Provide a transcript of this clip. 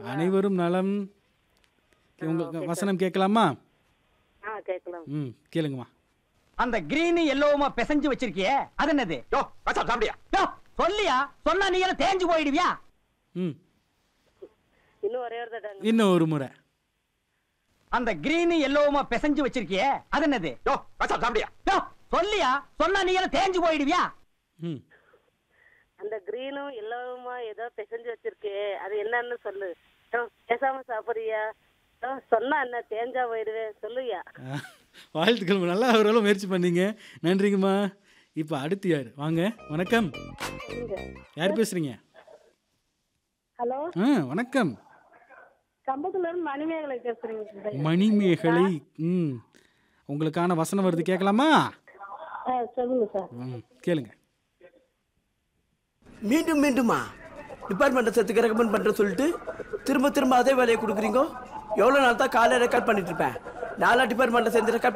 அனைவரும் நலம் உங்களுக்கு வசனம் கேட்கலாமா ஆ கேட்கலாம் ம் கேளுங்கம்மா அந்த கிரீன் எல்லோவுமா பிசைஞ்சு வச்சிருக்கியே அது என்னது யோ கசாப் சாப்பிடியா யோ, சொல்லியா சொன்னா நீ எல்லாம் தேஞ்சு போயிடுவியா ம் இன்னும் ஒரே ஒரு தடவை இன்னும் ஒரு முறை அந்த கிரீன் எல்லோவுமா பிசைஞ்சு வச்சிருக்கியே அது என்னது யோ கசாப் சாப்பிடியா யோ, சொல்லியா சொன்னா நீ எல்லாம் தேஞ்சு போயிடுவியா ம் அந்த கிரீனும் எல்லோவுமா ஏதோ பிசைஞ்சு வச்சிருக்கு அது என்னன்னு சொல்லு ஆ, பேசாம சாப்பிடுறியா ஆ, சொன்னா என்ன தேஞ்சா போயிடுவேன் சொல்லுயா ஆ, வாழ்த்துக்கள் நல்லா ஓரளவு முயற்சி பண்ணீங்க நன்றிங்கம்மா இப்போ அடுத்து யார் வாங்க வணக்கம் யார் பேசுறீங்க ஹலோ ஆ வணக்கம் கம்பத்துல இருந்து மணிமேகலை பேசுறீங்க மணிமேகலை ம் உங்களுக்கான வசனம் வருது கேட்கலாமா சொல்லுங்க சார் ம் கேளுங்க மீண்டும் மீண்டுமா டிபார்ட்மெண்ட்டை சேர்த்துக்க ரெக்கமெண்ட் பண்ணுற சொல்லிட்டு திரும்ப திரும்ப அதே வேலையை கொடுக்குறீங்க எவ்வளோ நாள் தான் காலையில் ரெக்கார்ட் பண்ணிட்டு இருப்பேன் நாலா டிபார்ட்மெண்ட்டில் சேர்ந்து ரெக்கார்ட்